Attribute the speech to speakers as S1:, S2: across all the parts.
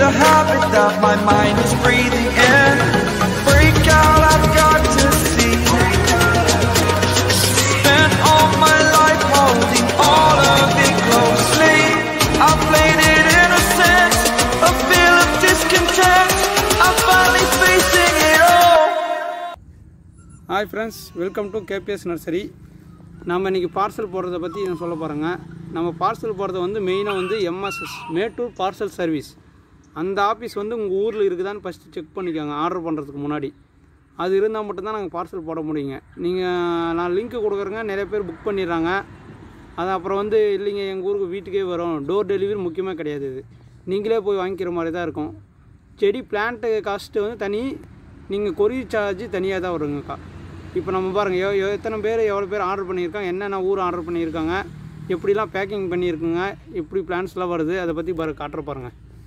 S1: a habit that my mind is breathing in. Break out, I've got to see. Spent all my life holding all of it closely. I played it innocent, a feel of discontent. I'm finally facing it all.
S2: Hi friends welcome to K P S nursery நம்ம இன்றைக்கி parcel போடுறத பற்றி நான் சொல்ல போகிறேங்க நம்ம parcel போடுறது வந்து மெயினாக வந்து எம்எஸ்எஸ் மேட்டூர் பார்சல் சர்வீஸ் அந்த ஆஃபீஸ் வந்து உங்கள் ஊரில் இருக்குதான்னு ஃபஸ்ட்டு செக் பண்ணிக்கோங்க ஆர்டர் பண்ணுறதுக்கு முன்னாடி அது இருந்தால் மட்டும்தான் நாங்கள் பார்சல் போட முடியுங்க நீங்கள் நான் லிங்க் கொடுக்குறேங்க நிறைய பேர் புக் பண்ணிடுறாங்க அது அப்புறம் வந்து இல்லைங்க எங்கள் ஊருக்கு வீட்டுக்கே வரும் டோர் டெலிவரி முக்கியமாக கிடையாது இது நீங்களே போய் வாங்கிக்கிற மாதிரி தான் இருக்கும் செடி பிளான்ட்டு காஸ்ட்டு வந்து தனி நீங்கள் கொரியர் சார்ஜ் தனியாக தான் வருங்கக்கா இப்போ நம்ம பாருங்கள் எவ் எவ் எத்தனை பேர் எவ்வளோ பேர் ஆர்டர் பண்ணியிருக்காங்க என்னென்ன ஊர் ஆர்டர் பண்ணியிருக்காங்க எப்படிலாம் பேக்கிங் பண்ணியிருக்குங்க எப்படி பிளான்ஸ்லாம் வருது அதை பற்றி பாரு காட்டுற பாருங்க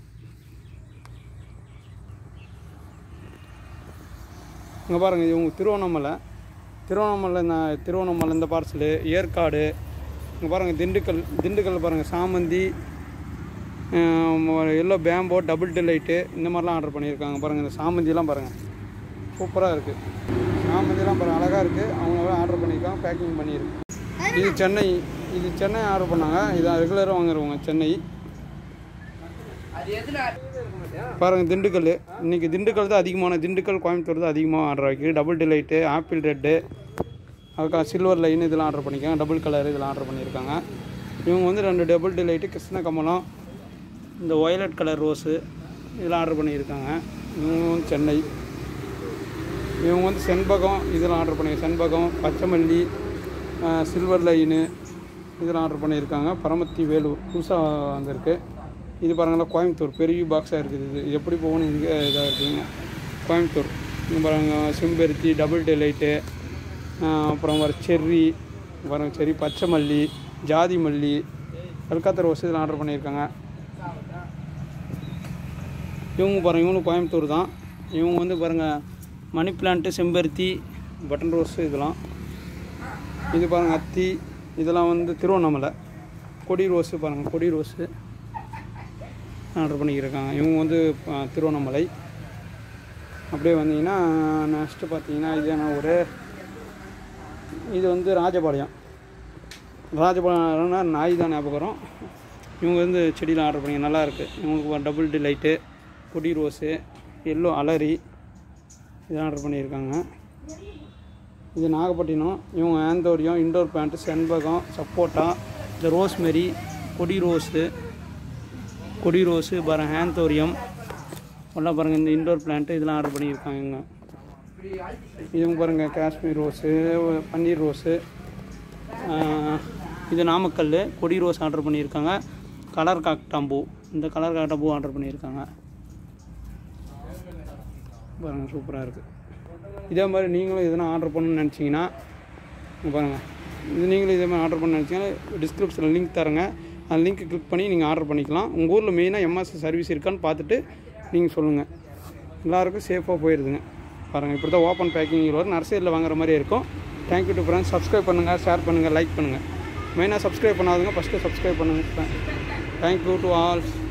S2: இங்கே பாருங்கள் இவங்க திருவண்ணாமலை திருவண்ணாமலை இந்த திருவண்ணாமலை இந்த பார்சலு ஏற்காடு இங்கே பாருங்கள் திண்டுக்கல் திண்டுக்கல் பாருங்கள் சாமந்தி எல்லோ பேம்போ டபுள் டிலைட்டு இந்த மாதிரிலாம் ஆர்டர் பண்ணியிருக்காங்க பாருங்கள் இந்த சாமந்திலாம் பாருங்கள் சூப்பராக இருக்குது சாமந்திலாம் பாருங்கள் அழகாக இருக்குது அவங்க ஆர்டர் பண்ணியிருக்காங்க பேக்கிங் பண்ணியிருக்கு இது சென்னை இது சென்னை ஆர்டர் பண்ணாங்க இதான் ரெகுலராக வாங்குறவங்க சென்னை பாருங்கள் திண்டுக்கல் இன்றைக்கி திண்டுக்கல் தான் அதிகமான திண்டுக்கல் கோயம்புத்தூர் தான் அதிகமாக ஆர்டர் ஆகிருக்கு டபுள் டிலைட்டு ஆப்பிள் ரெட்டு அதுக்காக சில்வர் லைன் இதெல்லாம் ஆர்டர் பண்ணியிருக்காங்க டபுள் கலர் இதெல்லாம் ஆர்டர் பண்ணியிருக்காங்க இவங்க வந்து ரெண்டு டபுள் டிலைட்டு கிருஷ்ண கமலம் இந்த ஒயலட் கலர் ரோஸு இதெல்லாம் ஆர்டர் பண்ணியிருக்காங்க இவங்க வந்து சென்னை இவங்க வந்து செண்பகம் இதெல்லாம் ஆர்டர் பண்ணி செண்பகம் பச்சைமல்லி சில்வர் லைனு இதெல்லாம் ஆர்டர் பண்ணியிருக்காங்க பரமத்தி வேலூர் புதுசாக வந்திருக்கு இது பாருங்களா கோயம்புத்தூர் பெரிய பாக்ஸாக இருக்குது இது இது எப்படி போகணும் இங்கே இதாக இருக்குங்க கோயம்புத்தூர் இங்கே பாருங்க செம்பருத்தி டபுள் டிலைட்டு அப்புறம் வர செர்ரி பாருங்க செர்ரி பச்சை மல்லி ஜாதி மல்லி கல்கத்தா ரோஸ் இதெல்லாம் ஆர்டர் பண்ணியிருக்காங்க இவங்க பாருங்கள் இவங்களும் கோயம்புத்தூர் தான் இவங்க வந்து பாருங்கள் மணி பிளான்ட்டு செம்பருத்தி பட்டன் ரோஸு இதெல்லாம் இது பாருங்கள் அத்தி இதெல்லாம் வந்து திருவண்ணாமலை கொடி ரோஸு பாருங்கள் கொடி ரோஸு ஆர்டர் பண்ணிக்கிருக்காங்க இவங்க வந்து ஆ, திருவண்ணாமலை அப்படியே வந்தீங்கன்னா நெக்ஸ்ட்டு பார்த்தீங்கன்னா இது என்ன ஒரு இது வந்து ராஜபாளையம் ராஜபாளையம்னா நாய் தான் ஞாபகம் வரும் இவங்க வந்து செடியில் ஆர்டர் பண்ணி நல்லா இருக்குது இவங்களுக்கு டபுள் டி லைட்டு கொடி ரோஸு எல்லோ அலரி இதெல்லாம் ஆர்டர் பண்ணியிருக்காங்க இது நாகப்பட்டினம் இவங்க ஆந்தோரியம் இண்டோர் பிளான்ட்டு செண்பகம் சப்போட்டா இந்த ரோஸ்மெரி கொடி ரோஸு கொடி ரோஸு பாருங்க ஆந்தோரியம் எல்லாம் பாருங்கள் இந்த இண்டோர் பிளான்ட்டு இதெல்லாம் ஆர்டர் பண்ணியிருக்காங்க இதுவும் பாருங்கள் காஷ்மீர் ரோஸு பன்னீர் ரோஸு ஆஹ், இது நாமக்கல் கொடி ரோஸ் ஆர்டர் பண்ணியிருக்காங்க கலர் காக்டாம்பூ இந்த கலர் காக்டாம்பூ ஆர்டர் பண்ணியிருக்காங்க பாருங்கள் சூப்பராக இருக்குது இதே மாதிரி நீங்களும் எதனா ஆர்டர் பண்ணணும்னு நினச்சிங்கன்னா இங்க பாருங்கள் இது நீங்களும் இதே மாதிரி ஆர்டர் பண்ண நினச்சிங்கன்னா டிஸ்கிரிப்ஷனில் லிங்க் தரேங்க அந்த லிங்க் கிளிக் பண்ணி நீங்கள் ஆர்டர் பண்ணிக்கலாம் உங்கள் ஊரில் மெயினாக எம்எஸ் சர்வீஸ் இருக்கான்னு பார்த்துட்டு நீங்கள் சொல்லுங்கள் எல்லாருக்கும் சேஃபாக போயிடுதுங்க பாருங்கள் இப்படி தான் ஓப்பன் பேக்கிங் வரும் நர்சரியில் வாங்குற மாதிரி இருக்கும் தேங்க்யூ டு ஃப்ரெண்ட்ஸ் சப்ஸ்கிரைப் பண்ணுங்கள் ஷேர் பண்ணுங்கள் லைக் பண்ணுங்கள் மெயினாக சப்ஸ்கிரைப் பண்ணாதுங்க ஃபஸ்ட்டு சப்ஸ்கிரைப் பண்ணுங்கள் தேங்க்யூ டு ஆல்